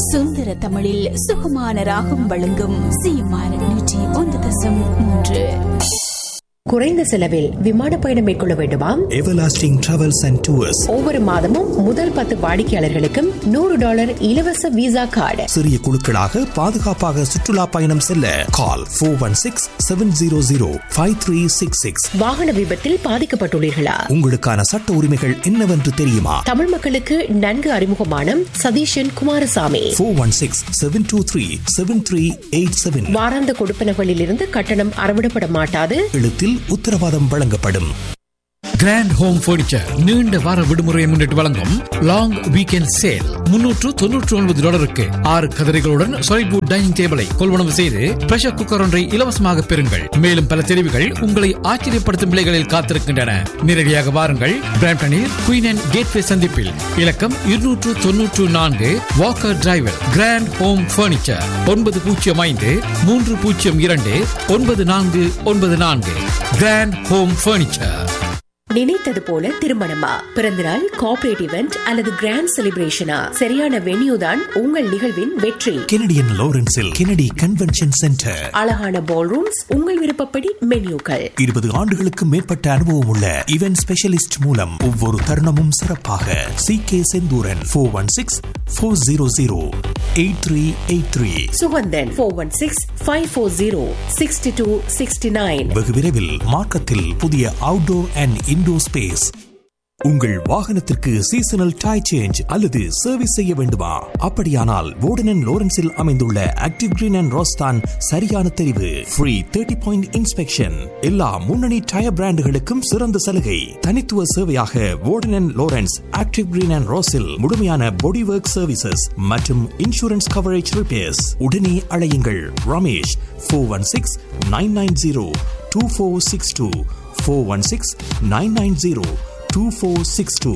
சுந்தர தமிழில் சுகமான ராகம் வழங்கும் சிஎம்ஆர் நூற்றி ஒன்று தசம் மூன்று குறைந்த செலவில் விமான பயணம் மேற்கொள்ள வேண்டுமா Everlasting Travels and Tours ஒவ்வொரு மாதமும் முதல் பத்து வாடிக்கையாளர்களுக்கும் நூறு டாலர் இலவச விசா கார்டு சிறிய குழுக்களாக பாதுகாப்பாக சுற்றுலா பயணம் செல்ல call four one six seven zero zero five three six six வாகன விபத்தில் பாதிக்கப்பட்டுள்ளீர்களா உங்களுக்கான சட்ட உரிமைகள் என்னவென்று தெரியுமா தமிழ் மக்களுக்கு நன்கு அறிமுகமான Satheesan Kumarasamy four one six seven two three seven three eight seven வாராந்த கொடுப்பனகளில் இருந்து கட்டணம் அறவிடப்பட மாட்டாது எழுத்தில் உத்தரவாதம் வழங்கப்படும் கிராண்ட் ஹோம் பர்னிச்சர் நீண்ட வார விடுமுறையை முன்னிட்டு வழங்கும் லாங் வீக்கெண்ட் சேல் முன்னூற்று தொன்னூற்று ஒன்பது டாலருக்கு ஆறு கதிரைகளுடன் சொலைபூட் டைனிங் டேபிளை கொள்வனவு செய்து பிரஷர் குக்கர் ஒன்றை இலவசமாக பெறுங்கள் மேலும் பல தெரிவுகள் உங்களை ஆச்சரியப்படுத்தும் விலைகளில் காத்திருக்கின்றன நேரடியாக வாருங்கள் பிராம்டனில் குயின் அண்ட் கேட்வே சந்திப்பில் இலக்கம் இருநூற்று தொன்னூற்று நான்கு walker driver grand home furniture ஒன்பது பூஜ்ஜியம் ஐந்து மூன்று பூஜ்ஜியம் இரண்டு ஒன்பது நான்கு ஒன்பது நான்கு கிராண்ட் ஹோம் பர்னிச்சர் நினைத்தது போல திருமணமா பிறந்தநாள் கார்ப்பரேட் இவெண்ட் அல்லது கிராண்ட் செலிப்ரேஷனா சரியான வென்யூ தான் உங்கள் நிகழ்வின் வெற்றி கெனடியன் லாரன்ஸில் கெனடி கன்வென்ஷன் சென்டர் அழகான பால் ரூம்ஸ் உங்கள் விருப்பப்படி மென்யூக்கள் இருபது ஆண்டுகளுக்கு மேற்பட்ட அனுபவம் உள்ள இவென்ட் ஸ்பெஷலிஸ்ட் மூலம் ஒவ்வொரு தருணமும் சிறப்பாக C K Senthuran four one six four zero zero eight three eight three Suganthan four one six five four zero sixty two sixty nine வெகு விரைவில் மார்க்கத்தில் புதிய அவுட்டோர் அண்ட் இன்டோர் ஸ்பேஸ் உங்கள் வாகனத்திற்கு சீசனல் டை சேஞ்ச் அல்லது சர்வீஸ் செய்ய வேண்டுமா அப்படியானால் வோர்டன் லோரன்ஸில் அமைந்துள்ள ஆக்டிவ் கிரீன் அண்ட் ரோஸ்தான் சரியான தெரிவு ஃப்ரீ தேர்ட்டி பாயிண்ட் இன்ஸ்பெக்ஷன் எல்லா முன்னணி டயர் பிராண்டுகளுக்கும் சிறந்த சலுகை தனித்துவ சேவையாக Warden Lawrence active green and ரோஸில் முழுமையான பாடி ஒர்க் சர்வீசஸ் மற்றும் இன்சூரன்ஸ் கவரேஜ் ரிப்பேர்ஸ் உடனே அழையுங்கள் Ramesh four one six nine nine zero two four six two four one six nine nine zero two four six two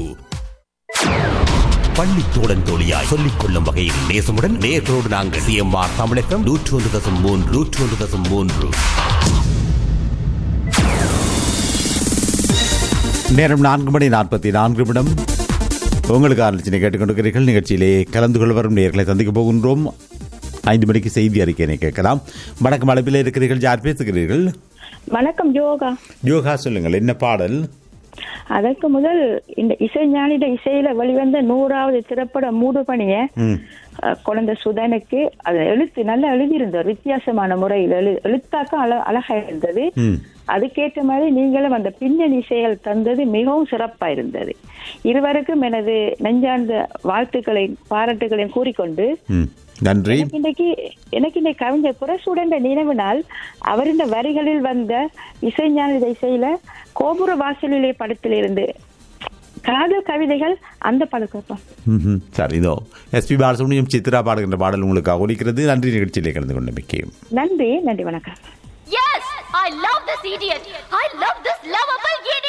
பள்ளி தோழன் தோழியாய் சொல்லிக் கொள்ளும் வகையில் நேசமுடன் நேர்களோடு நாங்கள் சிஎம்ஆர் தமிழகம் நூற்றி ஒன்று தசம் மூன்று நூற்றி ஒன்று தசம் மூன்று நேரம் நான்கு மணி நாற்பத்தி நான்கு நிமிடம் உங்களுக்கு ஆலோசனை கேட்டுக்கொண்டிருக்கிறீர்கள் நிகழ்ச்சியிலே கலந்து கொள்ள வரும் நேர்களை சந்திக்க போகின்றோம் ஐந்து மணிக்கு செய்தி அறிக்கையினை கேட்கலாம் வணக்கம் அழைப்பில் இருக்கிறீர்கள் யார் பேசுகிறீர்கள் வணக்கம் யோகா யோகா சொல்லுங்கள் என்ன பாடல் அதற்கு முதல் இந்த இசைஞானிட இசையில வெளிவந்த நூறாவது திரைப்பட மூடு பணிய ம் குழந்தை சுதனுக்கு அது எழுத்து நல்லா எழுதியிருந்தார் வித்தியாசமான முறையில் எழு எழுத்தாக்கம் அழ அழகா இருந்தது ம் அதுக்கேற்ற மாதிரி நீங்களும் அந்த பின்னணி இசைகள் தந்தது மிகவும் சிறப்பா இருந்தது இருவருக்கும் எனது நெஞ்சார்ந்த வாழ்த்துக்களையும் பாராட்டுகளையும் கூறிக்கொண்டு ம் நன்றி எனக்கு இன்னைக்கு எனக்கு இன்னைக்கு கவிஞர் புரசூடன்ற நினைவு நாள் அவரின் வரிகளில் வந்த இசைஞான இசையில கோபுர வாசலிலே படத்திலிருந்து காதல் கவிதைகள் அந்த படக்கப்பா ம்ஹும். சரி இதோ எஸ்பி பாலசுப்ரமணியம் சித்ரா பாடுகின்ற பாடல் உங்களுக்கு ஒலிக்கிறது நன்றி நிகழ்ச்சியிலே கலந்து கொண்ட மிக்க நன்றி நன்றி வணக்கம் Yes! I love this idiot! I love this lovable idiot!